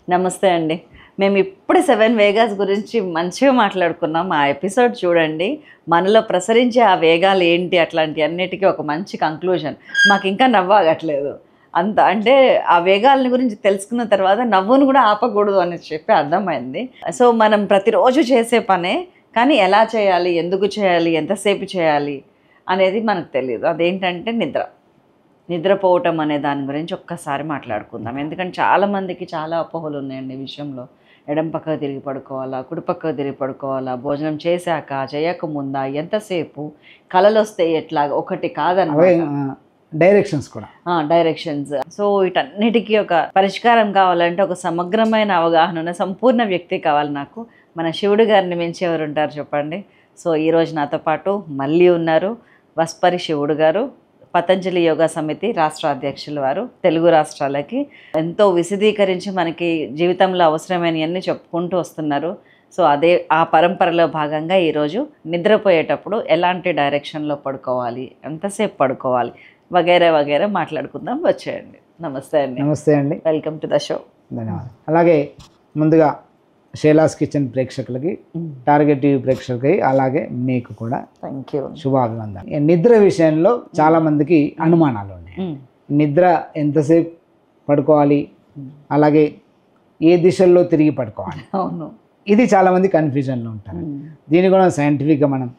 నమస్తే అండి మేము ఇప్పుడు సెవెన్ వేగాస్ గురించి మంచిగా మాట్లాడుకున్నాం ఆ ఎపిసోడ్ చూడండి మనలో ప్రసరించే ఆ వేగాలు ఏంటి అట్లాంటి అన్నిటికీ ఒక మంచి కంక్లూజన్ మాకు ఇంకా నవ్వాగట్లేదు అంత అంటే ఆ వేగాలని గురించి తెలుసుకున్న తర్వాత నవ్వును కూడా ఆపకూడదు అని చెప్పి అర్థమైంది సో మనం ప్రతిరోజు చేసే పనే కానీ ఎలా చేయాలి ఎందుకు చేయాలి ఎంతసేపు చేయాలి అనేది మనకు తెలియదు అదేంటంటే నిద్ర నిద్రపోవటం అనే దాని గురించి ఒక్కసారి మాట్లాడుకుందాం ఎందుకంటే చాలా మందికి చాలా అపోహలు ఉన్నాయండి ఈ విషయంలో ఎడం పక్కకు తిరిగి పడుకోవాలా కుడి పక్కకు తిరిగి పడుకోవాలా భోజనం చేశాక చేయకముందా ఎంతసేపు కళలు వస్తే ఎట్లా ఒకటి అవే కాదన్నమాట డైరెక్షన్స్ కూడా డైరెక్షన్స్ సో వీటన్నిటికీ ఒక పరిష్కారం కావాలంటే ఒక సమగ్రమైన అవగాహన ఉన్న సంపూర్ణ వ్యక్తి కావాలి నాకు మన శివుడు గారిని మించి ఎవరు ఉంటారు చెప్పండి సో ఈరోజు నాతో పాటు మళ్ళీ ఉన్నారు వస్పరి శివుడు గారు పతంజలి యోగా సమితి రాష్ట్ర అధ్యక్షులు వారు తెలుగు రాష్ట్రాలకి ఎంతో విశదీకరించి మనకి జీవితంలో అవసరమైనవన్నీ చెప్పుకుంటూ వస్తున్నారు సో అదే ఆ పరంపరలో భాగంగా ఈరోజు నిద్రపోయేటప్పుడు ఎలాంటి డైరెక్షన్లో పడుకోవాలి ఎంతసేపు పడుకోవాలి వగైరా వగైరా మాట్లాడుకుందాం వచ్చేయండి నమస్తే అండి నమస్తే అండి వెల్కమ్ టు ద షో ధన్యవాదాలు అలాగే ముందుగా శైలాస్ కిచెన్ ప్రేక్షకులకి టార్గెట్ టీవీ ప్రేక్షకులకి అలాగే మీకు కూడా థ్యాంక్ యూ శుభాభివందనలు ఈ నిద్ర విషయంలో చాలా మందికి అనుమానాలు ఉన్నాయి నిద్ర ఎంతసేపు పడుకోవాలి అలాగే ఏ దిశల్లో తిరిగి పడుకోవాలి అవును ఇది చాలా మంది కన్ఫ్యూజన్లో ఉంటారు దీన్ని కూడా సైంటిఫిక్గా మనం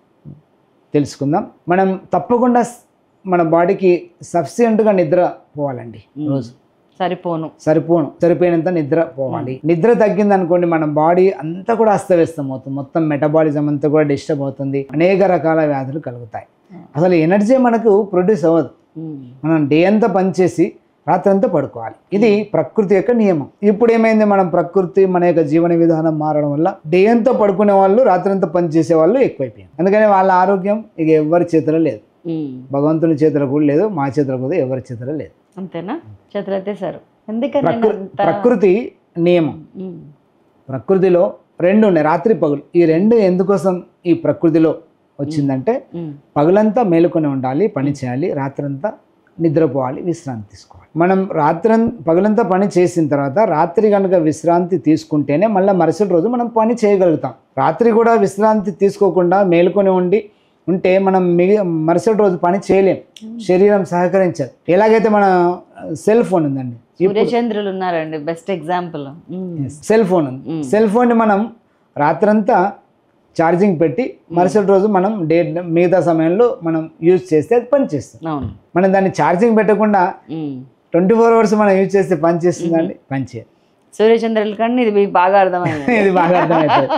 తెలుసుకుందాం మనం తప్పకుండా స్- మన బాడీకి సఫిషియెంట్గా నిద్ర పోవాలండి రోజు సరిపోను సరిపోను సరిపోయినంత నిద్ర పోవాలి నిద్ర తగ్గింది అనుకోండి మన బాడీ అంతా కూడా అస్తవ్యస్తం అవుతుంది మొత్తం మెటబాలిజం అంతా కూడా డిస్టర్బ్ అవుతుంది అనేక రకాల వ్యాధులు కలుగుతాయి అసలు ఎనర్జీ మనకు ప్రొడ్యూస్ అవ్వదు మనం డే అంతా పనిచేసి రాత్రి అంతా పడుకోవాలి ఇది ప్రకృతి యొక్క నియమం ఇప్పుడు ఏమైంది మనం ప్రకృతి మన యొక్క జీవన విధానం మారడం వల్ల డే అంతా పడుకునే వాళ్ళు రాత్రి అంతా పనిచేసే వాళ్ళు ఎక్కువైపోయింది అందుకని వాళ్ళ ఆరోగ్యం ఇక ఎవరి చేతిలో లేదు భగవంతుని చేతిలో కూడా లేదు మా చేతిలో కూడా ఎవరి చేతిలో లేదు అంతేనా చేతులెత్తేసారు ఎందుకని ప్రకృ అంత ప్రకృతి నియమం ఉమ్, ప్రకృతిలో రెండు ఉన్నాయి రాత్రి పగులు ఈ రెండు ఎందుకోసం ఈ ప్రకృతిలో వచ్చిందంటే ఉమ్, పగలంతా మేలుకొని ఉండాలి పని చేయాలి రాత్రంతా నిద్రపోవాలి విశ్రాంతి తీసుకోవాలి మనం రాత్రి పగలంతా పని చేసిన తర్వాత రాత్రి కనుక విశ్రాంతి తీసుకుంటేనే మళ్ళీ మరుసటి రోజు మనం పని చేయగలుగుతాం రాత్రి కూడా విశ్రాంతి తీసుకోకుండా మేలుకొని ఉండి ఉంటే మనం మిగి మరుసటి రోజు పని చేయలేం శరీరం సహకరించదు ఎలాగైతే మన సెల్ ఫోన్ ఉందండి సూర్యచంద్రులు ఉన్నారండి బెస్ట్ ఎగ్జాంపుల్ సెల్ ఫోన్ ఉంది సెల్ ఫోన్ని మనం రాత్రంతా ఛార్జింగ్ పెట్టి మరుసటి రోజు మనం డే మిగతా సమయంలో మనం యూజ్ చేస్తే అది పని చేస్తుంది అవును మనం దాన్ని ఛార్జింగ్ పెట్టకుండా ఉమ్. ట్వంటీ ఫోర్ అవర్స్ మనం యూజ్ చేస్తే పని చేస్తుందండి పని చేయదు సూర్యచంద్రుల కన్నా ఇది మీకు బాగా అర్థమైంది ఇది బాగా అర్థమవుతుంది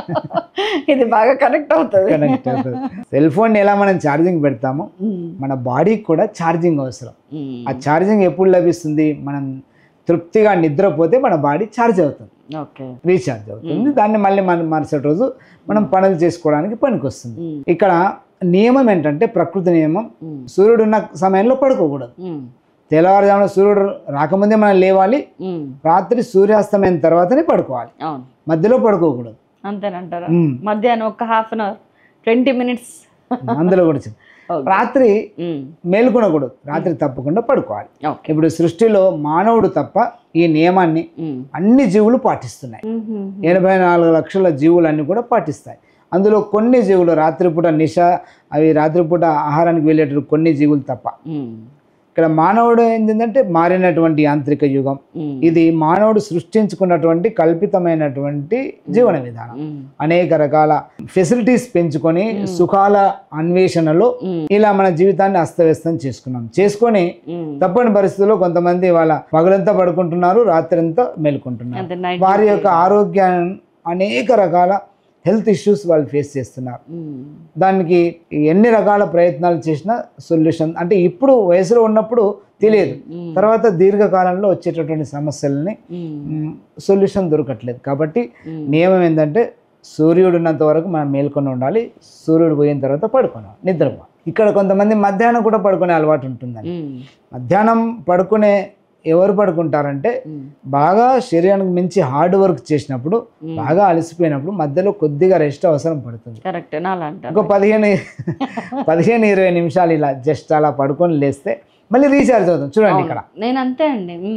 ఇది బాగా కనెక్ట్ అవుతుంది కనెక్ట్ అవుతుంది సెల్ ఫోన్ ఎలా మనం ఛార్జింగ్ పెడతామో ఉమ్, మన బాడీకి కూడా ఛార్జింగ్ అవసరం ఉమ్, ఆ ఛార్జింగ్ ఎప్పుడు లభిస్తుంది మనం తృప్తిగా నిద్రపోతే మన బాడీ ఛార్జ్ అవుతుంది ఓకే రీఛార్జ్ అవుతుంది దాన్ని మళ్ళీ మనం మరుసటి రోజు మనం పనులు చేసుకోవడానికి పనికి వస్తుంది ఉమ్, ఇక్కడ నియమం ఏంటంటే ప్రకృతి నియమం ఉమ్, సూర్యుడు ఉన్న సమయంలో పడుకోకూడదు ఉమ్, తెల్లవారుజామున సూర్యుడు రాకముందే మనం లేవాలి ఉమ్, రాత్రి సూర్యాస్తమైన తర్వాతనే పడుకోవాలి అవును మధ్యలో పడుకోకూడదు అంతేనంటారా ఉమ్. మధ్యాహ్నం ఒక half an hour twenty minutes అందులో కూడా చెప్పు. రాత్రి మేల్కొనకూడదు రాత్రి తప్పకుండా పడుకోవాలి ఓకే ఇప్పుడు సృష్టిలో మానవుడు తప్ప ఈ నియమాన్ని అన్ని జీవులు పాటిస్తున్నాయి ఎనభై నాలుగు లక్షల జీవులన్నీ కూడా పాటిస్తాయి అందులో కొన్ని జీవులు రాత్రిపూట నిశ అవి రాత్రిపూట ఆహారానికి వెళ్ళేటప్పుడు కొన్ని జీవులు తప్ప ఇక్కడ మానవుడు ఏంటంటే మారినటువంటి యాంత్రిక యుగం ఇది మానవుడు సృష్టించుకున్నటువంటి కల్పితమైనటువంటి జీవన విధానం అనేక రకాల ఫెసిలిటీస్ పెంచుకొని సుఖాల అన్వేషణలో ఇలా మన జీవితాన్ని అస్తవ్యస్తం చేసుకున్నాం చేసుకొని తప్పని పరిస్థితుల్లో కొంతమంది వాళ్ళ పగలంతా పడుకుంటున్నారు రాత్రంతా మేల్కొంటున్నారు అంతే నైట్ వారి యొక్క ఆరోగ్యాన్ని అనేక రకాల హెల్త్ ఇష్యూస్ వాళ్ళు ఫేస్ చేస్తున్నారు దానికి ఎన్ని రకాల ప్రయత్నాలు చేసినా సొల్యూషన్ అంటే ఇప్పుడు వయసులో ఉన్నప్పుడు తెలియదు తర్వాత దీర్ఘకాలంలో వచ్చేటటువంటి సమస్యలని సొల్యూషన్ దొరకట్లేదు కాబట్టి నియమం ఏంటంటే సూర్యుడు ఉన్నంత వరకు మనం మేల్కొని ఉండాలి సూర్యుడు పోయిన తర్వాత పడుకోవాలి నిద్రపో ఇక్కడ కొంతమంది మధ్యాహ్నం కూడా పడుకునే అలవాటు ఉంటుందండి మధ్యాహ్నం పడుకునే ఎవరు పడుకుంటారంటే బాగా శరీరానికి మించి హార్డ్ వర్క్ చేసినప్పుడు బాగా అలసిపోయినప్పుడు మధ్యలో కొద్దిగా రెస్ట్ అవసరం పడుతుంది కరెక్ట్ నాలా అంటారు ఒక పదిహేను పదిహేను ఇరవై నిమిషాలు ఇలా జస్ట్ అలా పడుకొని లేస్తే మళ్ళీ రీఛార్జ్ అవుతుంది చూడండి ఇక్కడ నేను అంతే అండి ఉమ్.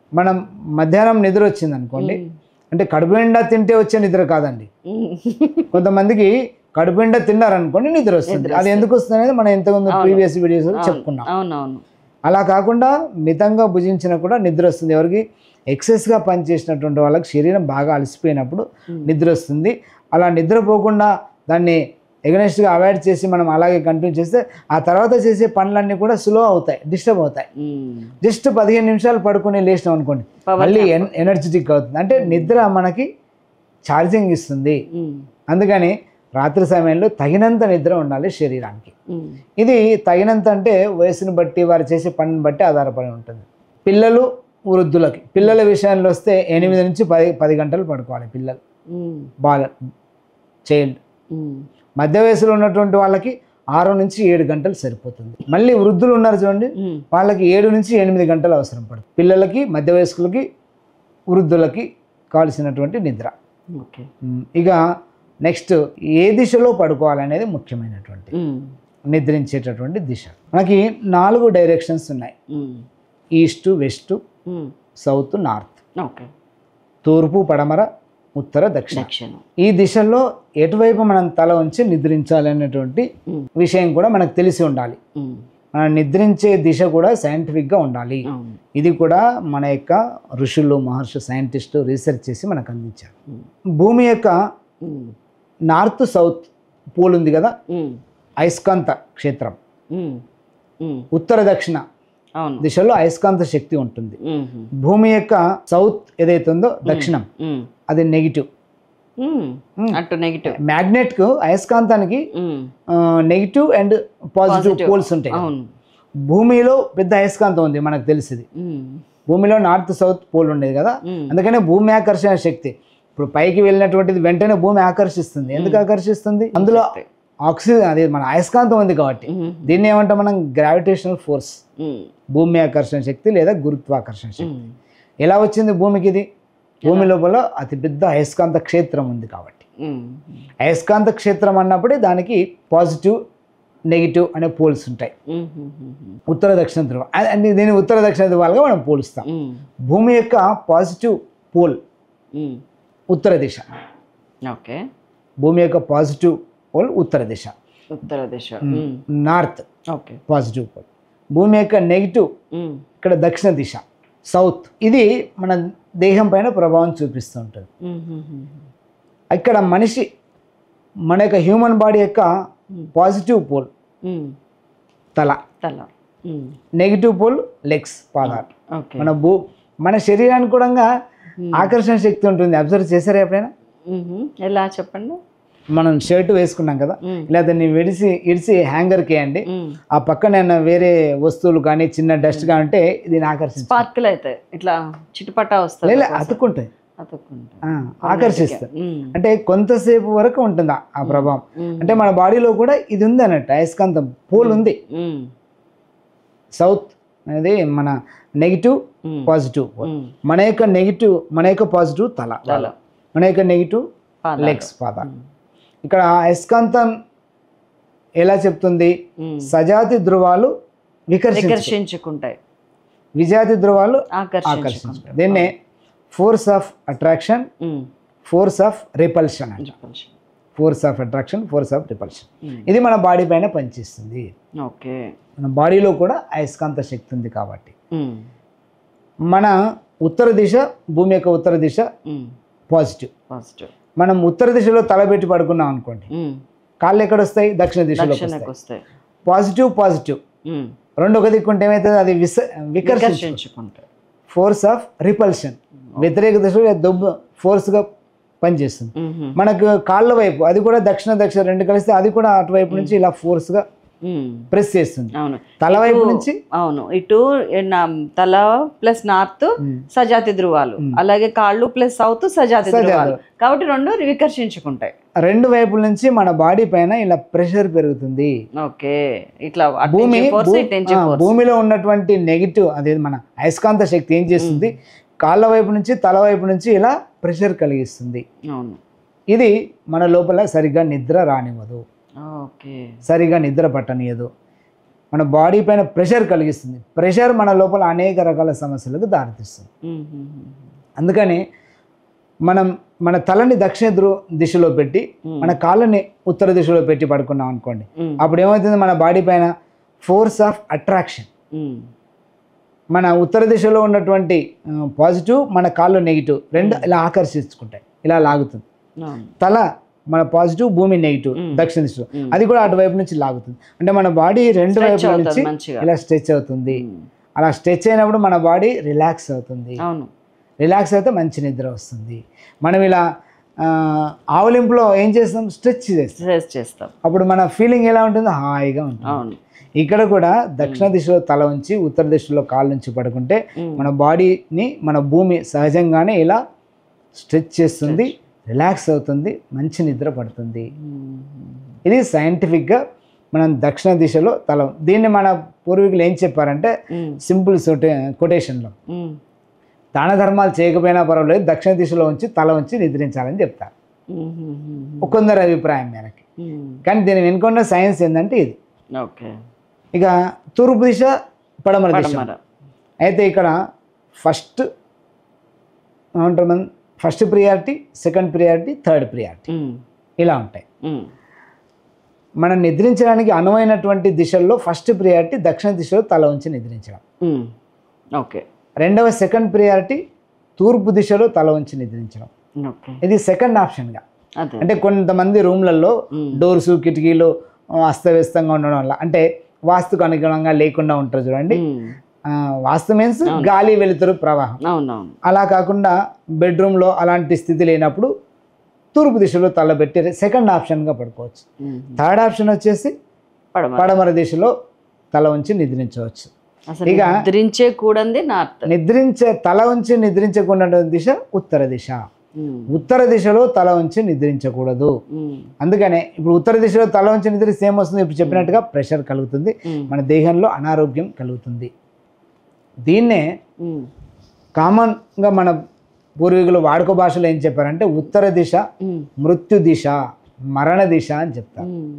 మనం మధ్యాహ్నం నిద్ర వచ్చింది అనుకోండి అంటే కడుపు నిండా తింటే వచ్చే నిద్ర కాదండి ఉమ్. కొంతమందికి కడుపు నిండా తిన్నారనుకోండి నిద్ర వస్తుంది అది ఎందుకు వస్తుంది అనేది మనం ఇంతకుముందు ప్రీవియస్ వీడియోస్ చెప్పుకున్నాం అవునవును అలా కాకుండా మితంగా భుజించినా కూడా నిద్ర వస్తుంది ఎవరికి ఎక్సెస్గా పనిచేసినటువంటి వాళ్ళకి శరీరం బాగా అలసిపోయినప్పుడు నిద్ర వస్తుంది అలా నిద్రపోకుండా దాన్ని ఎగనెస్ట్గా అవాయిడ్ చేసి మనం అలాగే కంటిన్యూ చేస్తే ఆ తర్వాత చేసే పనులన్నీ కూడా స్లో అవుతాయి డిస్టర్బ్ అవుతాయి ఉమ్. జస్ట్ పదిహేను నిమిషాలు పడుకుని లేచినాం అనుకోండి మళ్ళీ ఎన్ ఎనర్జెటిక్ అవుతుంది అంటే నిద్ర మనకి ఛార్జింగ్ ఇస్తుంది ఉమ్. అందుకని రాత్రి సమయంలో తగినంత నిద్ర ఉండాలి శరీరానికి ఉమ్. ఇది తగినంత అంటే వయసును బట్టి వారు చేసే పనిని బట్టి ఆధారపడి ఉంటుంది పిల్లలు వృద్ధులకి పిల్లల విషయంలో వస్తే ఎనిమిది నుంచి పది పది గంటలు పడుకోవాలి పిల్లలు ఉమ్. బాల చైల్డ్ ఉమ్. మధ్య వయసులో ఉన్నటువంటి వాళ్ళకి ఆరు నుంచి ఏడు గంటలు సరిపోతుంది మళ్ళీ వృద్ధులు ఉన్నారు చూడండి ఉమ్. వాళ్ళకి ఏడు నుంచి ఎనిమిది గంటలు అవసరం పడుతుంది పిల్లలకి మధ్య వయస్కులకి వృద్ధులకి కావాల్సినటువంటి నిద్ర ఓకే ఉమ్, ఇక నెక్స్ట్ ఏ దిశలో పడుకోవాలనేది ముఖ్యమైనటువంటి ఉమ్. నిద్రించేటటువంటి దిశ మనకి నాలుగు డైరెక్షన్స్ ఉన్నాయి um. East west um. South north okay తూర్పు పడమర ఉత్తర దక్షిణ దక్షిణ ఈ దిశల్లో ఎటువైపు మనం తల ఉంచి నిద్రించాలి అనేటువంటి ఉమ్. విషయం కూడా మనకు తెలిసి ఉండాలి ఉమ్. మనం నిద్రించే దిశ కూడా సైంటిఫిక్గా ఉండాలి అవును ఇది కూడా మన యొక్క ఋషులు మహర్షి సైంటిస్టు రీసెర్చ్ చేసి మనకు అందించారు ఉమ్. భూమి యొక్క ఉమ్. నార్త్ సౌత్ పోల్ ఉంది కదా ఉమ్. అయస్కాంత క్షేత్రం ఉమ్. ఉమ్. ఉత్తర దక్షిణ అవును దిశలో అయస్కాంత శక్తి ఉంటుంది ఉమ్. భూమి యొక్క సౌత్ ఏదైతే ఉందో దక్షిణం ఉమ్. అది నెగిటివ్ ఉమ్. అటు నెగిటివ్ మ్యాగ్నెట్కు అయస్కాంతానికి um. Negative and positive Positive. Poles ఉంటాయి కదా. అవును భూమిలో పెద్ద అయస్కాంతం ఉంది మనకు తెలిసింది ఉమ్. భూమిలో నార్త్ సౌత్ పోల్ ఉండేది కదా ఉమ్. అందుకనే భూమి ఆకర్షణ శక్తి ఇప్పుడు పైకి వెళ్ళినటువంటిది వెంటనే భూమి ఆకర్షిస్తుంది ఎందుకు ఆకర్షిస్తుంది అందులో ఆక్సిజన్ అది మన అయస్కాంతం ఉంది కాబట్టి ఉమ్. దీన్ని ఏమంటాం మనం గ్రావిటేషనల్ ఫోర్స్ ఉమ్. భూమి ఆకర్షణ శక్తి లేదా గురుత్వాకర్షణ శక్తి ఉమ్. ఎలా వచ్చింది భూమికి ఇది భూమి లోపల అతిపెద్ద అయస్కాంత క్షేత్రం ఉంది కాబట్టి ఉమ్. అయస్కాంత క్షేత్రం అన్నప్పుడే దానికి పాజిటివ్ నెగిటివ్ అనే పోల్స్ ఉంటాయి ఉమ్. ఉమ్. ఉమ్. ఉత్తర దక్షిణ ధ్రువం అ- అంటే దీన్ని ఉత్తర దక్షిణ ధ్రువాలుగా మనం పోలుస్తాం ఉమ్. భూమి యొక్క పాజిటివ్ పోల్ ఉమ్. ఉత్తర దిశ ఓకే భూమి యొక్క పాజిటివ్ పోల్ ఉత్తర దిశ ఉత్తర దిశ um. North okay positive pole భూమి యొక్క నెగిటివ్ ఉమ్. ఇక్కడ దక్షిణ దిశ సౌత్ ఇది మన దేహం పైన ప్రభావం చూపిస్తూ ఉంటుంది ఉమ్. ఉమ్. ఉమ్. ఇక్కడ మనిషి మన యొక్క హ్యూమన్ బాడీ యొక్క పాజిటివ్ పోల్ ఉమ్. తల తల ఉమ్. నెగిటివ్ పోల్ లెగ్స్ పాదాలు ఓకే మన భూ మన శరీరానికి కూడా ఆకర్షణ శక్తి ఉంటుంది అబ్జర్వ్ చేశారా ఎప్పుడైనా ఉమ్. ఎలా చెప్పండి మనం షర్ట్ వేసుకున్నాం కదా ఉమ్. ఇలా దాన్ని విడిసి ఇడిసి హ్యాంగర్కి వేయండి ఉమ్. ఆ పక్కన ఏమైనా వేరే వస్తువులు కానీ చిన్న డస్ట్గా ఉంటే దీన్ని ఆకర్షిస్తుంది స్పార్కిల్ అయితే ఇట్లా చిటిపటా వస్తుంది లేదా అతుక్కుంటాయి అతుక్కుంటా ఆ, ఆకర్షిస్తుంది ఉమ్. అంటే కొంతసేపు వరకు ఉంటుంది ఆ- ఆ ప్రభావం ఉమ్. అంటే మన బాడీలో కూడా ఇది ఉంది అన్నట్టు అయస్కాంతం పూల్ ఉంది ఉమ్. సౌత్ అనేది మన నెగిటివ్ ఉమ్. పాజిటివ్ ఉమ్. మన యొక్క నెగిటివ్ మన యొక్క పాజిటివ్ తల తల. మన యొక్క నెగిటివ్ పాదాలు. లెగ్స్ పాదాలు ఇక్కడ అయస్కాంతం ఎలా చెప్తుంది ఉమ్. సజాతి ధ్రువాలు వికర్షించు వికర్షించుకుంటాయి విజాతి ధ్రువాలు ఆకర్షించుకుంటాయి ఆకర్షించు దీన్నే force of attraction um. Force of repulsion అంట చెప్పండి. Force of attraction force of repulsion um. ఇది మన బాడీ పైన పనిచేస్తుంది ఓకే మన బాడీలో కూడా అయస్కాంత శక్తి ఉంది కాబట్టి ఉమ్. మన ఉత్తర దిశ భూమి యొక్క ఉత్తర దిశ ఉమ్. పాజిటివ్ పాజిటివ్ మనం ఉత్తర దిశలో తలబెట్టి పడుకున్నాం అనుకోండి ఉమ్. కాళ్ళు ఎక్కడ వస్తాయి దక్షిణ దిశలో దక్షిణకు వస్తాయి పాజిటివ్ పాజిటివ్ ఉమ్. రెండు ఒక దిక్కుంటే ఏమవుతుంది అది విస వికర్షించు వికర్షించుకుంటాయి ఫోర్స్ ఆఫ్ రిపల్షన్ వ్యతిరేక దిశలో దొబ్బు ఫోర్స్గా పనిచేస్తుంది ఉమ్. మనకు కాళ్ళ వైపు అది కూడా దక్షిణ దక్షిణ రెండు కలిస్తే అది కూడా అటువైపు నుంచి ఇలా ఫోర్స్గా ఉమ్. ప్రెస్ చేస్తుంది అవును తల వైపు ఇటు- నుంచి అవును ఇటు నా- తల ప్లస్ నార్త్ సజాతి ధ్రువాలు అలాగే కాళ్ళు ప్లస్ సౌత్ సజాతి ధ్రువాలు కాబట్టి రెండు వికర్షించుకుంటాయి రెండు వైపుల నుంచి మన బాడీ పైన ఇలా ప్రెషర్ పెరుగుతుంది ఓకే ఇట్లా అటు భూమి నుంచి force, భూ- ఇటు నుంచి ఆ, force. భూమిలో ఉన్నటువంటి నెగిటివ్ అదే మన అయస్కాంత శక్తి ఏం చేస్తుంది కాళ్ళ వైపు నుంచి తల వైపు నుంచి ఇలా ప్రెషర్ కలిగిస్తుంది అవును ఇది మన లోపల సరిగ్గా నిద్ర రానివ్వదు ఓకే సరిగా నిద్ర పట్టనియదు మన బాడీ పైన ప్రెషర్ కలిగిస్తుంది ప్రెషర్ మన లోపల అనేక రకాల సమస్యలకు దారితీస్తుంది ఉమ్, ఉమ్, ఉమ్. అందుకని మనం మన తలని దక్షిణ ధ్రువ దిశలో పెట్టి మన కాళ్ళని ఉత్తర దిశలో పెట్టి పడుకున్నాం అనుకోండి ఉమ్, అప్పుడు ఏమవుతుంది మన బాడీ పైన ఫోర్స్ ఆఫ్ అట్రాక్షన్ ఉమ్, మన ఉత్తర దిశలో ఉన్నటువంటి పాజిటివ్ మన కాళ్ళు నెగిటివ్ రెండు ఇలా ఆకర్షించుకుంటాయి ఇలా లాగుతుంది అవును. తల మన పాజిటివ్ భూమి నెగిటివ్ దక్షిణ దిశలో అది కూడా అటువైపు నుంచి లాగుతుంది అంటే మన బాడీ రెండు Stretch వైపుల అవుతుంది నుంచి మంచిగా. ఇలా స్ట్రెచ్ అవుతుంది ఉమ్, అలా స్ట్రెచ్ అయినప్పుడు మన బాడీ రిలాక్స్ అవుతుంది అవును రిలాక్స్ అయితే మంచి నిద్ర వస్తుంది మనం ఇలా ఆ, ఆవలింపులో ఏం చేస్తాం స్ట్రెచ్ చేస్తాం స్ట్రెస్ చేస్తాం అప్పుడు మన ఫీలింగ్ ఎలా ఉంటుంది హాయిగా ఉంటుంది అవును ఇక్కడ కూడా దక్షిణ దిశలో తల ఉంచి ఉత్తర దిశలో కాళ్ళు నుంచి పడుకుంటే ఉమ్. మన బాడీని మన భూమి సహజంగానే ఇలా స్ట్రెచ్ చేస్తుంది రిలాక్స్ అవుతుంది మంచి నిద్ర పడుతుంది ఉమ్, ఇది సైంటిఫిక్గా మనం దక్షిణ దిశలో తల దీన్ని మన పూర్వీకులు ఏం చెప్పారంటే ఉమ్, సింపుల్ కొటేషన్లో ఉమ్, దాన ధర్మాలు చేయకపోయినా పర్వాలేదు దక్షిణ దిశలో ఉంచి తల ఉంచి నిద్రించాలని చెప్తారు ఉమ్, ఉమ్, ఉమ్, కొందరు అభిప్రాయం మేరకి ఉమ్. కానీ దీని వెనుకున్న సైన్స్ ఏంటంటే ఇది ఓకే ఇక తూర్పు దిశ పడమర దిశ పడమర అయితే ఇక్కడ ఫస్ట్ ఏమంటారు మనం first priority second priority third priority um, ఇలా ఉంటాయి ఉమ్, మనం నిద్రించడానికి అనువైనటువంటి దిశల్లో ఫస్ట్ ప్రియారిటీ దక్షిణ దిశలో తల ఉంచి నిద్రించడం ఉమ్. ఓకే రెండవ సెకండ్ ప్రియారిటీ తూర్పు దిశలో తల ఉంచి నిద్రించడం ఓకే ఇది సెకండ్ ఆప్షన్గా అదే అంటే కొంతమంది రూమ్లలో ఉమ్, డోర్సు కిటికీలు ఆ, అస్తవ్యస్తంగా ఉండడం వల్ల అంటే వాస్తుకు అనుగుణంగా లేకుండా ఉంటారు చూడండి ఉమ్, ఆ, వాస్తు మీన్స్ గాలి వెలుతురు ప్రవాహం అవునవును అలా కాకుండా బెడ్రూమ్లో అలాంటి స్థితి లేనప్పుడు తూర్పు దిశలో తలబెట్టి సెకండ్ ఆప్షన్గా పడుకోవచ్చు ఉమ్, థర్డ్ ఆప్షన్ వచ్చేసి పడమర పడమర దిశలో తల ఉంచి నిద్రించవచ్చు అసలు ఇక- నిద్రించే కూడంది నార్త్ నిద్రించే తల ఉంచి నిద్రించకుండా దిశ ఉత్తర దిశ ఉమ్, ఉత్తర దిశలో తల ఉంచి నిద్రించకూడదు ఉమ్, అందుకనే ఇప్పుడు ఉత్తర దిశలో తల ఉంచి నిద్రిస్తే ఏమొస్తుంది ఇప్పుడు చెప్పినట్టుగా ప్రెషర్ కలుగుతుంది ఉమ్, మన దేహంలో అనారోగ్యం కలుగుతుంది దీన్నే ఉమ్, కామన్గా మన పూర్వీకులు వాడుక భాషలో ఏం చెప్పారంటే ఉత్తర దిశ ఉమ్, మృత్యు దిశ మరణ దిశ అని చెప్తారు ఉమ్.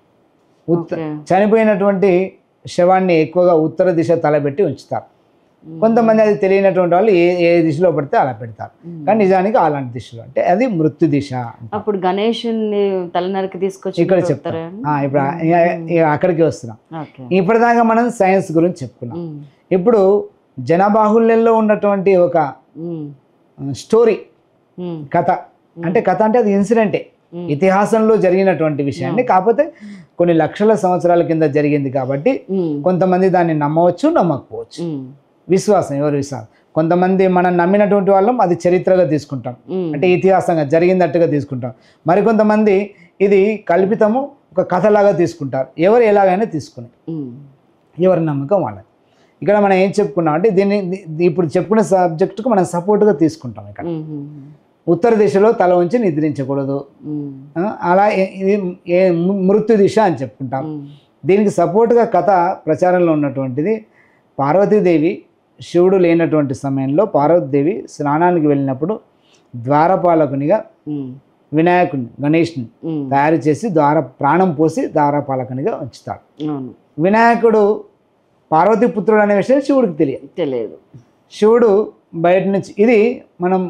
ఉత్త ఓకే. చనిపోయినటువంటి శవాన్ని ఎక్కువగా ఉత్తర దిశ తలబెట్టి ఉంచుతారు కొంతమంది అది తెలియనటువంటి వాళ్ళు ఏ ఏ దిశలో పడితే అలా పెడతారు కానీ నిజానికి అలాంటి దిశలో అంటే అది మృత్యు దిశ అప్పుడు గణేషుని తలనరికి తీసుకొచ్చి ఇక్కడ పెడతారా? చెప్తాం ఆ, ఇప్పుడు ఆ- ఇక- ఇక అక్కడికి వస్తున్నాం ఓకే ఇప్పటిదాకా మనం సైన్స్ గురించి చెప్పుకున్నాం ఉమ్, ఇప్పుడు జనబాహుల్యంలో ఉన్నటువంటి ఒక ఉమ్, స్టోరీ ఉమ్, కథ అంటే కథ అంటే అది ఇన్సిడెంటే Hmm. ఇతిహాసంలో జరిగినటువంటి విషయాన్ని కాకపోతే కొన్ని లక్షల సంవత్సరాల కింద జరిగింది కాబట్టి ఉమ్, కొంతమంది దాన్ని నమ్మవచ్చు నమ్మకపోవచ్చు ఉమ్, విశ్వాసం ఎవరి విశ్వాసం కొంతమంది మనం నమ్మినటువంటి వాళ్ళం అది చరిత్రగా తీసుకుంటాం ఉమ్, అంటే ఇతిహాసంగా జరిగినట్టుగా తీసుకుంటాం మరికొంతమంది ఇది కల్పితము ఒక కథలాగా తీసుకుంటారు ఎవరు ఎలాగైనా తీసుకుని ఉమ్, ఎవరి నమ్మకం వాళ్ళది ఇక్కడ మనం ఏం చెప్పుకున్నాం అంటే దీన్ని ది- ఇప్పుడు చెప్పుకున్న సబ్జెక్టుకు మనం సపోర్ట్గా తీసుకుంటాం ఇక్కడ ఉమ్, ఉమ్, ఉత్తర దిశలో తల ఉంచి నిద్రించకూడదు ఉమ్, ఆ, అలా ఏ- ఇది ఏ మృత్యు దిశ అని చెప్పుకుంటాం ఉమ్, దీనికి సపోర్ట్గా కథ ప్రచారంలో ఉన్నటువంటిది పార్వతీదేవి శివుడు లేనటువంటి సమయంలో పార్వతీదేవి స్నానానికి వెళ్ళినప్పుడు ద్వారపాలకునిగా ఉమ్, వినాయకుని గణేష్ని ఉమ్, తయారు చేసి ద్వార ప్రాణం పోసి ద్వారపాలకునిగా ఉంచుతాడు అవును వినాయకుడు పార్వతీపుత్రుడు అనే విషయం శివుడికి తెలియదు తెలియదు శివుడు బయట నుంచి ఇది మనం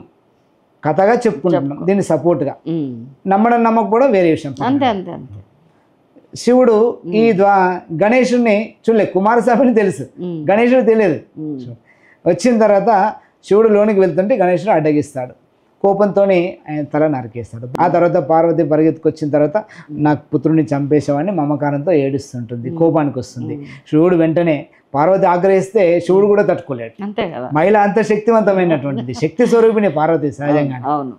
కథగా చెప్పుకుంటున్నాం దీన్ని సపోర్ట్గా ఉమ్, నమ్మడం నమ్మకపోవడం వేరే విషయం అంతే అంతే అంతే శివుడు ఈ ద్వా గణేశుడిని చూడలే కుమారస్వామిని తెలుసు ఉమ్, గణేశుడు తెలియదు ఉమ్, వచ్చిన తర్వాత శివుడు లోనికి వెళ్తుంటే గణేశుడు అడ్డగిస్తాడు కోపంతో ఆయన తల నరికేస్తాడు ఆ తర్వాత పార్వతి పరిగెత్తుకొచ్చిన తర్వాత నాకు పుత్రుడిని చంపేశావని మమకారంతో ఏడుస్తుంటుంది కోపానికి వస్తుంది శివుడు వెంటనే పార్వతి ఆగ్రహిస్తే శివుడు కూడా తట్టుకోలేడు అంతే కదా మహిళ అంత శక్తివంతమైనటువంటిది శక్తి స్వరూపిణి పార్వతి సహజంగా అవును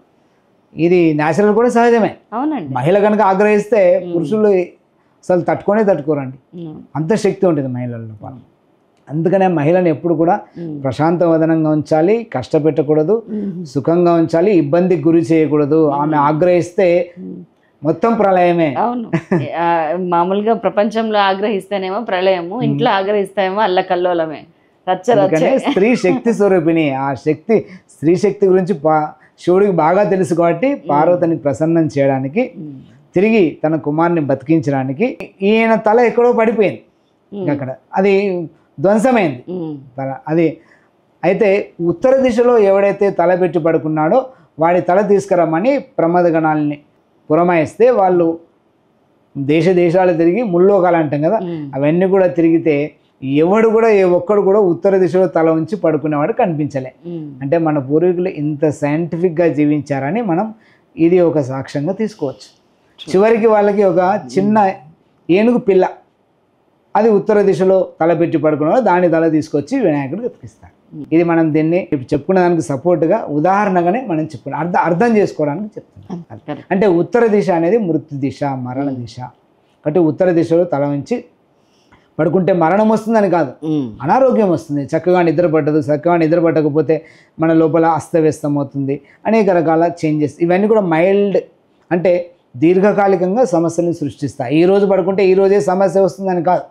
ఇది నేచురల్ కూడా సహజమే అవునండి మహిళ కనుక ఆగ్రహిస్తే పురుషులు అసలు తట్టుకొనే తట్టుకోరండి ఉమ్, అంత శక్తి ఉంటుంది మహిళల్లో అందుకనే మహిళను ఎప్పుడు కూడా ఉమ్, ప్రశాంత వదనంగా ఉంచాలి కష్టపెట్టకూడదు ఉమ్, సుఖంగా ఉంచాలి ఇబ్బందికి గురి చేయకూడదు ఆమె ఆగ్రహిస్తే ఉమ్. మొత్తం ప్రళయమే అవును ఆ, మామూలుగా ప్రపంచంలో ఆగ్రహిస్తేనేమో ప్రళయము ఇంట్లో ఆగ్రహిస్తేనేమో అల్లకల్లోలమే రచ్చ రచ్చ అందుకనే స్త్రీ శక్తి స్వరూపిణి ఆ శక్తి స్త్రీ శక్తి గురించి పా శివుడికి బాగా తెలుసు కాబట్టి పార్వతిని ప్రసన్నం చేయడానికి తిరిగి తన కుమారుని బతికించడానికి ఈయన తల ఎక్కడో పడిపోయింది ఇంకా అక్కడ అది ధ్వంసమైంది ఉమ్, తల- అది అయితే ఉత్తర దిశలో ఎవడైతే తల పెట్టి పడుకున్నాడో వాడి తల తీసుకురమ్మని ప్రమాద గణాలని పురమాయిస్తే వాళ్ళు దేశ దేశాలు తిరిగి ముల్లోకాలు అంటాం కదా ఉమ్, అవన్నీ కూడా తిరిగితే ఎవడు కూడా ఏ ఒక్కడు కూడా ఉత్తర దిశలో తల ఉంచి పడుకునేవాడు కనిపించలే ఉమ్, అంటే మన పూర్వీకులు ఇంత సైంటిఫిక్గా జీవించారని మనం ఇది ఒక సాక్ష్యంగా తీసుకోవచ్చు చివరికి వాళ్ళకి ఒక చిన్న ఏనుగు పిల్ల అది ఉత్తర దిశలో తల పెట్టి పడుకున్నాడు దాని తల తీసుకొచ్చి వినాయకుడికి ఎత్తికిస్తారు ఇది మనం దీన్ని ఇప్పుడు చెప్పుకున్న దానికి సపోర్ట్గా ఉదాహరణగానే మనం చెప్పుకున్నాం అర్థం అర్థం చేసుకోవడానికి చెప్తున్నాం correct. అంటే ఉత్తర దిశ అనేది మృత్యు దిశ మరణ దిశ కాబట్టి ఉత్తర దిశలో తల ఉంచి పడుకుంటే మరణం వస్తుందని కాదు ఉమ్, అనారోగ్యం వస్తుంది చక్కగా నిద్ర పట్టదు చక్కగా నిద్ర పట్టకపోతే మన లోపల అస్తవ్యస్తం అవుతుంది అనేక రకాల చేంజెస్ ఇవన్నీ కూడా మైల్డ్ అంటే దీర్ఘకాలికంగా సమస్యలను సృష్టిస్తాయి ఈ రోజు పడుకుంటే ఈ రోజే సమస్య వస్తుందని కాదు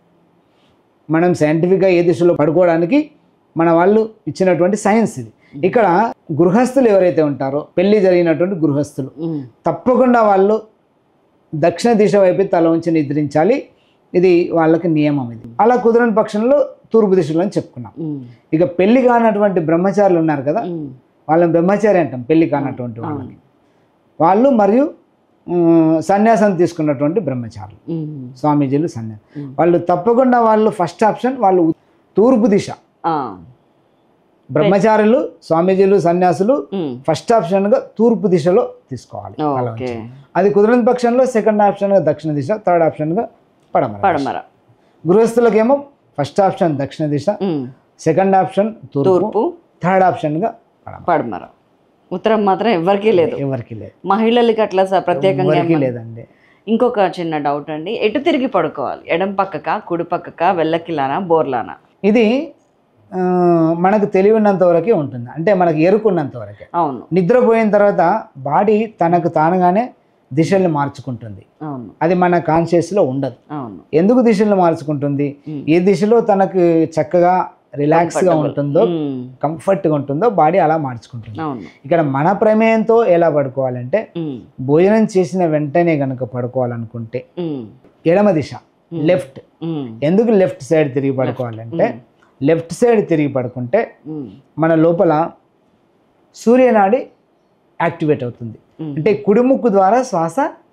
మనం సైంటిఫిక్గా ఏ దిశలో పడుకోవడానికి మన వాళ్ళు ఇచ్చినటువంటి సైన్స్ ఇది ఇక్కడ గృహస్థులు ఎవరైతే ఉంటారో పెళ్లి జరిగినటువంటి గృహస్థులు ఉమ్, తప్పకుండా వాళ్ళు దక్షిణ దిశ వైపు తల ఉంచి నిద్రించాలి ఇది వాళ్ళకి నియమం ఇది అలా కుదరని పక్షంలో తూర్పు దిశలో అని చెప్పుకున్నాం ఉమ్, ఇక పెళ్లి కానటువంటి బ్రహ్మచారులు ఉన్నారు కదా ఉమ్, వాళ్ళని బ్రహ్మచారి అంటాం పెళ్లి కానటువంటి వాళ్ళకి వాళ్ళు మరియు ఉమ్, సన్యాసం తీసుకున్నటువంటి బ్రహ్మచారులు ఉమ్, స్వామీజీలు సన్యాసం ఉమ్. వాళ్ళు తప్పకుండా వాళ్ళు ఫస్ట్ ఆప్షన్ వాళ్ళు తూర్పు దిశ ఆ, బ్రహ్మచారులు స్వామీజీలు సన్యాసులు ఉమ్, ఫస్ట్ ఆప్షన్గా తూర్పు దిశలో తీసుకోవాలి తల ఓకే ఉంచి. అది కుదరని పక్షంలో సెకండ్ ఆప్షన్గా దక్షిణ దిశ థర్డ్ ఆప్షన్గా పడమర పడమర గృహస్థులకేమో ఫస్ట్ ఆప్షన్ దక్షిణ దిశ ఉమ్, సెకండ్ ఆప్షన్ తూర్పు తూర్పు థర్డ్ ఆప్షన్గా పడమర పడమర ఉత్తరం మాత్రం ఎవరికీ లేదు ఎవరికి లేదు మహిళలకి అట్లా స- ప్రత్యేకంగా ఎవరికి ఏమన్నా- లేదండి ఇంకొక చిన్న డౌట్ అండి ఎటు తిరిగి పడుకోవాలి ఎడం పక్కక కుడి పక్కక వెళ్ళకిలానా బోర్లానా ఇది ఆ, మనకు తెలివినంత వరకే ఉంటుంది అంటే మనకు ఎరుకున్నంత వరకే అవును నిద్రపోయిన తర్వాత బాడీ తనకు తానుగానే దిశల్ని మార్చుకుంటుంది అవును అది మన కాన్షియస్లో ఉండదు అవును ఎందుకు దిశల్ని మార్చుకుంటుంది ఉమ్. ఏ దిశలో తనకు చక్కగా రిలాక్స్గా Comfortable. ఉంటుందో ఉమ్, కంఫర్ట్గా ఉంటుందో బాడీ అలా మార్చుకుంటుంది అవును ఇక్కడ మన ప్రమేయంతో ఎలా పడుకోవాలంటే ఉమ్, భోజనం చేసిన వెంటనే కనుక పడుకోవాలనుకుంటే ఉమ్, ఎడమ దిశ లెఫ్ట్ ఉమ్, ఎందుకు లెఫ్ట్ సైడ్ తిరిగి పడుకోవాలంటే లెఫ్ట్ సైడ్ తిరిగి పడుకుంటే ఉమ్, మన లోపల సూర్యనాడి యాక్టివేట్ అవుతుంది ఉమ్. అంటే కుడిముక్కు ద్వారా శ్వాస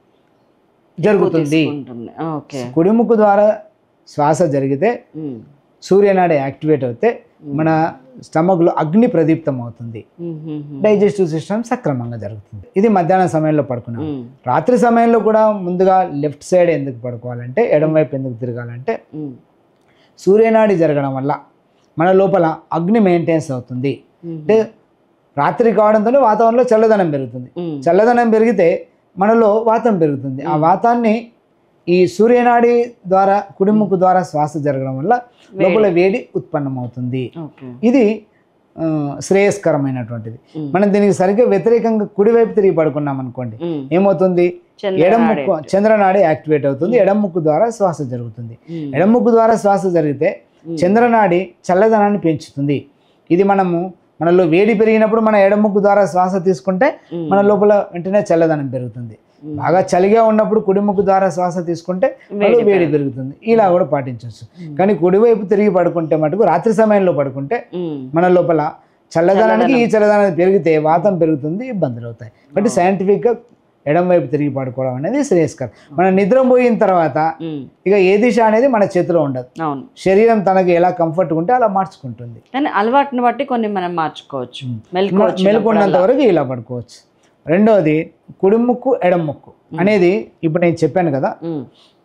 జరుగుతుంది ఉంటుంది ఓకే కుడిముక్కు ద్వారా శ్వాస జరిగితే ఉమ్, సూర్యనాడి యాక్టివేట్ అవుతే మన స్టమక్లో అగ్ని ప్రదీప్తం అవుతుంది ఉమ్, ఉమ్, ఉమ్, డైజెస్టివ్ సిస్టమ్ సక్రమంగా జరుగుతుంది ఇది మధ్యాహ్నం సమయంలో పడుకున్నాం ఉమ్, రాత్రి సమయంలో కూడా ముందుగా లెఫ్ట్ సైడ్ ఎందుకు పడుకోవాలంటే ఎడం వైపు ఎందుకు తిరగాలంటే ఉమ్, సూర్యనాడి జరగడం వల్ల మన లోపల అగ్ని మెయింటెన్స్ అవుతుంది ఉమ్, అంటే రాత్రి కావడంతో వాతావరణంలో చల్లదనం పెరుగుతుంది ఉమ్, చల్లదనం పెరిగితే మనలో వాతం పెరుగుతుంది ఆ వాతాన్ని ఈ సూర్యనాడి ద్వారా కుడిముక్కు ద్వారా శ్వాస జరగడం వల్ల లోపల వేడి ఉత్పన్నమవుతుంది ఓకే ఇది ఆ, శ్రేయస్కరమైనటువంటిది ఉమ్. మనం దీనికి సరిగ్గా వ్యతిరేకంగా కుడివైపు తిరిగి పడుకున్నాం అనుకోండి ఉమ్, ఏమవుతుంది చంద్రనాడి ఎడం ముక్కు చంద్రనాడి యాక్టివేట్ అవుతుంది ఎడం ముక్కు ద్వారా శ్వాస జరుగుతుంది ఉమ్, ఎడం ముక్కు ద్వారా శ్వాస జరిగితే చంద్రనాడి చల్లదనాన్ని పెంచుతుంది ఇది మనము మనలో వేడి పెరిగినప్పుడు మన ఎడం ముక్కు ద్వారా శ్వాస తీసుకుంటే ఉమ్, మన లోపల వెంటనే చల్లదనం పెరుగుతుంది ఉమ్. బాగా చలిగా ఉన్నప్పుడు కుడి ముక్కు ద్వారా శ్వాస తీసుకుంటే మనలో వేడి పెరుగుతుంది ఇలా కూడా పాటించవచ్చు కానీ కుడివైపు తిరిగి పడుకుంటే మటుకు రాత్రి సమయంలో పడుకుంటే ఉమ్, మన లోపల చల్లదనానికి ఈ చల్లదనం పెరిగితే వాతం పెరుగుతుంది ఇబ్బందులు అవుతాయి కాబట్టి సైంటిఫిక్గా ఎడం వైపు తిరిగి పడుకోవడం అనేది శ్రేయస్కరం మనం నిద్రపోయిన తర్వాత ఉమ్, ఇక ఏ దిశ అనేది మన చేతిలో ఉండదు అవును శరీరం తనకి ఎలా కంఫర్ట్గా ఉంటే అలా మార్చుకుంటుంది కానీ అలవాటుని బట్టి కొన్ని మనం మార్చుకోవచ్చు మెలకువ మెలుకున్నంత వరకు ఇలా పడుకోవచ్చు రెండవది కుడి ముక్కు ఎడం ముక్కు అనేది ఇప్పుడు నేను చెప్పాను కదా ఉమ్,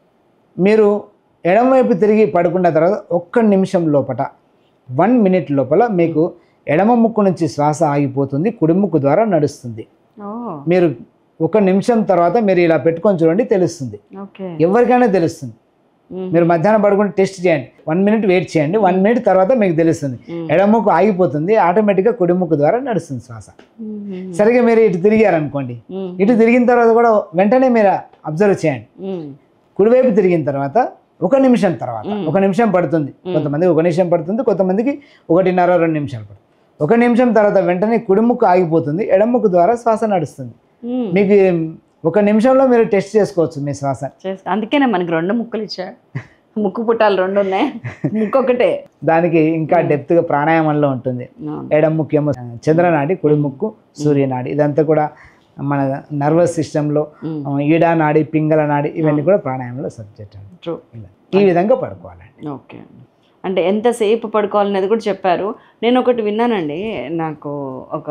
మీరు ఎడం వైపు తిరిగి పడుకున్న తర్వాత ఒక్క నిమిషం లోపల వన్ మినిట్ లోపల మీకు ఎడమ ముక్కు నుంచి శ్వాస ఆగిపోతుంది కుడి ముక్కు ద్వారా నడుస్తుంది ఓ మీరు ఒక నిమిషం తర్వాత మీరు ఇలా పెట్టుకొని చూడండి తెలుస్తుంది ఓకే ఎవరికైనా తెలుస్తుంది ఉమ్, మీరు మధ్యాహ్నం పడుకుంటే టెస్ట్ చేయండి వన్ మినిట్ వెయిట్ చేయండి వన్ మినిట్ తర్వాత మీకు తెలుస్తుంది ఉమ్. ఎడముక్కు ఆగిపోతుంది ఆటోమేటిక్గా కుడి ముక్కు ద్వారా నడుస్తుంది శ్వాస ఉమ్, సరిగా మీరు ఇటు తిరిగారనుకోండి ఉమ్, ఇటు తిరిగిన తర్వాత కూడా వెంటనే మీరు అబ్జర్వ్ చేయండి ఉమ్, కుడివైపు తిరిగిన తర్వాత ఒక నిమిషం తర్వాత ఒక నిమిషం పడుతుంది కొంతమందికి ఒక నిమిషం పడుతుంది కొంతమందికి ఒకటిన్నర రెండు నిమిషాలు పడుతుంది ఒక నిమిషం తర్వాత వెంటనే కుడిముక్కు ఆగిపోతుంది ఎడముక్కు ద్వారా శ్వాస నడుస్తుంది ఉమ్. మీకు ఏం- ఒక నిమిషంలో మీరు టెస్ట్ చేసుకోవచ్చు మీ శ్వాస చేస్తా అందుకేనే మనకి రెండు ముక్కలు ఇచ్చాడు ముక్కు పుట్టాలు రెండు ఉన్నాయి ముక్కు ఒకటే దానికి ఇంకా డెప్త్గా ప్రాణాయామంలో ఉంటుంది అవును. ఎడం ముఖ్యము చంద్రనాడి కుడి ముక్కు సూర్యనాడి ఇదంతా కూడా మన నర్వస్ సిస్టంలో మ్మ్. ఈడా నాడి పింగళ నాడి ఇవన్నీ కూడా ప్రాణాయామంలో సబ్జెక్ట్ అండి ట్రూ ఇలా ఈ విధంగా పడుకోవాలండి ఓకే అంటే ఎంతసేపు పడుకోవాలనేది కూడా చెప్పారు నేను ఒకటి విన్నానండి నాకు ఒక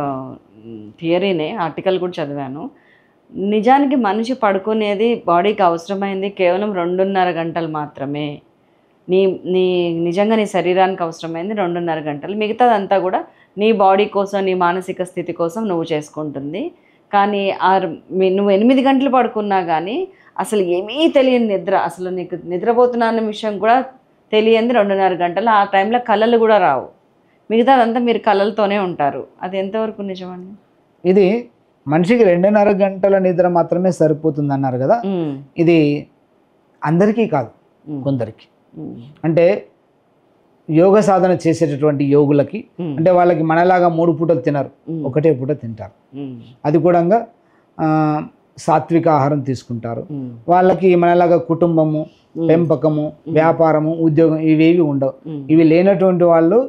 థియరీనే ఆర్టికల్ కూడా చదివాను నిజానికి మనిషి పడుకునేది బాడీకి అవసరమైంది కేవలం రెండున్నర గంటలు మాత్రమే నీ నీ నిజంగా నీ శరీరానికి అవసరమైంది రెండున్నర గంటలు మిగతాదంతా కూడా నీ బాడీ కోసం నీ మానసిక స్థితి కోసం నువ్వు చేసుకుంటుంది కానీ ఆ మీ- నువ్వు ఎనిమిది గంటలు పడుకున్నా కానీ అసలు ఏమీ తెలియని నిద్ర అసలు నీకు నిద్రపోతున్నా అన్న విషయం కూడా తెలియంది రెండున్నర గంటలు ఆ టైంలో కళలు కూడా రావు మిగతాదంతా మీరు కళలతోనే ఉంటారు అది ఎంతవరకు నిజమండి ఇది మనిషికి రెండున్నర గంటల నిద్ర మాత్రమే సరిపోతుంది అన్నారు కదా ఉమ్, ఇది అందరికీ కాదు ఉమ్, కొందరికి ఉమ్, అంటే యోగ సాధన చేసేటటువంటి యోగులకి ఉమ్, అంటే వాళ్ళకి మనలాగా మూడు పూటలు తినరు ఉమ్, ఒకటే పూట తింటారు ఉమ్, అది కూడా ఆ, సాత్విక ఆహారం తీసుకుంటారు ఉమ్, వాళ్ళకి మనలాగా కుటుంబము ఉమ్, పెంపకము వ్యాపారము ఉద్యోగం ఇవేవి ఉండవు ఉమ్, ఇవి లేనటువంటి వాళ్ళు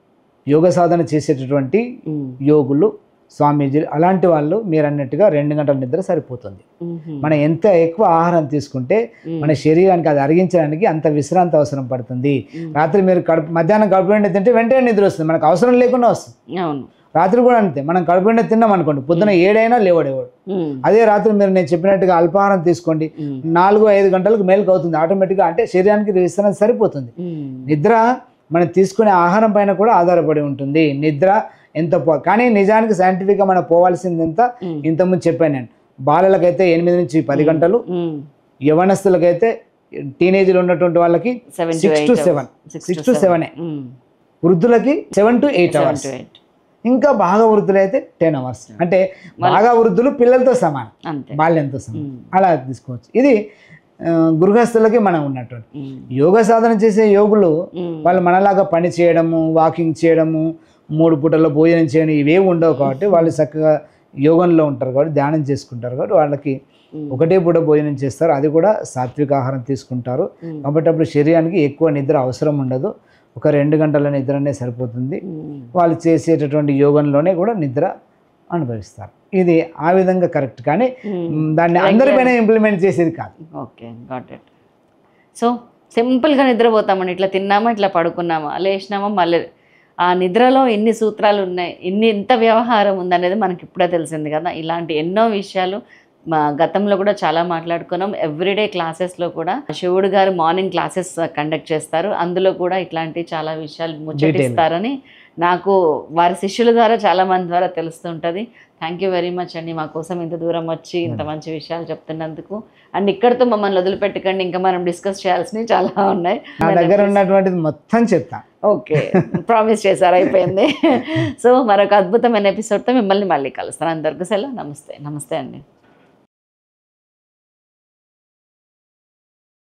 యోగ సాధన చేసేటటువంటి ఉమ్, యోగులు స్వామీజీలు అలాంటి వాళ్ళు మీరు అన్నట్టుగా రెండు గంటల నిద్ర సరిపోతుంది ఉమ్, మనం ఎంత ఎక్కువ ఆహారం తీసుకుంటే ఉమ్, మన శరీరానికి అది అరిగించడానికి అంత విశ్రాంతి అవసరం పడుతుంది ఉమ్, రాత్రి మీరు కడుపు మధ్యాహ్నం కడుపు నిండా తింటే వెంటనే నిద్ర వస్తుంది మనకు అవసరం లేకుండా వస్తుంది అవును రాత్రి కూడా అంతే మనం కడుపు నిండా తిన్నాం అనుకోండి పొద్దున ఏడైనా లేవడేవాడు ఉమ్, అదే రాత్రి మీరు నేను చెప్పినట్టుగా అల్పాహారం తీసుకోండి ఉమ్, నాలుగు ఐదు గంటలకు మేలుకు అవుతుంది ఆటోమేటిక్గా అంటే శరీరానికి విశ్రాంతి సరిపోతుంది ఉమ్, నిద్ర మనం తీసుకునే ఆహారం పైన కూడా ఆధారపడి ఉంటుంది నిద్ర ఎంత పో కానీ నిజానికి సైంటిఫిక్గా మనం పోవాల్సింది ఎంత ఉమ్, ఇంతకుముందు చెప్పాను నేను బాలలకైతే ఎనిమిది నుంచి పది గంటలు ఉమ్, యవనస్తులకైతే టీనేజ్లో ఉన్నటువంటి వాళ్ళకి seven to six eight to hours. Seven Six six to to seven um, వృద్ధులకి seven to eight seven hours to eight. ఇంకా బాగా వృద్ధులు అయితే టెన్ అవర్స్ అంటే బాగా వృద్ధులు పిల్లలతో సమానం అంతే బాల్యంతో సమానం ఉమ్, అలా తీసుకోవచ్చు ఇది ఆ, గృహస్థులకి మనం ఉన్నటువంటి ఉమ్, యోగ సాధన చేసే యోగులు ఉమ్, వాళ్ళు మనలాగా పని చేయడము వాకింగ్ చేయడము మూడు పూటల్లో భోజనం చేయడం ఇవేవి ఉండవు కాబట్టి వాళ్ళు చక్కగా యోగంలో ఉంటారు కాబట్టి ధ్యానం చేసుకుంటారు కాబట్టి వాళ్ళకి ఉమ్, ఒకటే పూట భోజనం చేస్తారు అది కూడా సాత్విక ఆహారం తీసుకుంటారు ఉమ్, కాబట్టి అప్పుడు శరీరానికి ఎక్కువ నిద్ర అవసరం ఉండదు ఒక రెండు గంటల నిద్రనే సరిపోతుంది ఉమ్, వాళ్ళు చేసేటటువంటి యోగంలోనే కూడా నిద్ర అనుభవిస్తారు ఇది ఆ విధంగా కరెక్ట్ కానీ ఉమ్. మ్, దాన్ని అందరిపైన ఇంప్లిమెంట్ చేసేది కాదు ఓకే గాట్ ఇట్ సో సింపుల్గా నిద్రపోతామని ఇట్లా తిన్నామా ఇట్లా పడుకున్నామా లేచినామా మళ్ళీ ఆ నిద్రలో ఎన్ని సూత్రాలు ఉన్నాయి ఇన్ని ఎంత వ్యవహారం ఉందనేది మనకి ఇప్పుడే తెలిసింది కదా ఇలాంటి ఎన్నో విషయాలు మా గతంలో కూడా చాలా మాట్లాడుకున్నాం ఎవ్రీడే క్లాసెస్లో కూడా శివుడు గారు మార్నింగ్ క్లాసెస్ కండక్ట్ చేస్తారు అందులో కూడా ఇట్లాంటి చాలా విషయాలు ముచ్చటిస్తారని నాకు వారి శిష్యుల ద్వారా చాలా మంది ద్వారా తెలుస్తుంటుంది థ్యాంక్ యూ వెరీ మచ్ అండి మా కోసం ఇంత దూరం వచ్చి ఇంత మంచి విషయాలు చెప్తున్నందుకు అండ్ ఇక్కడతో మమ్మల్ని వదిలిపెట్టకండి ఇంకా మనం డిస్కస్ చేయాల్సినవి చాలా ఉన్నాయి నా దగ్గర ఉన్నటువంటిది మొత్తం చెప్తా ఓకే ప్రామిస్ చేశారు అయిపోయింది సో మరొక అద్భుతమైన ఎపిసోడ్తో మిమ్మల్ని మళ్ళీ కలుస్తాను అందరికీ సెలవు నమస్తే నమస్తే అండి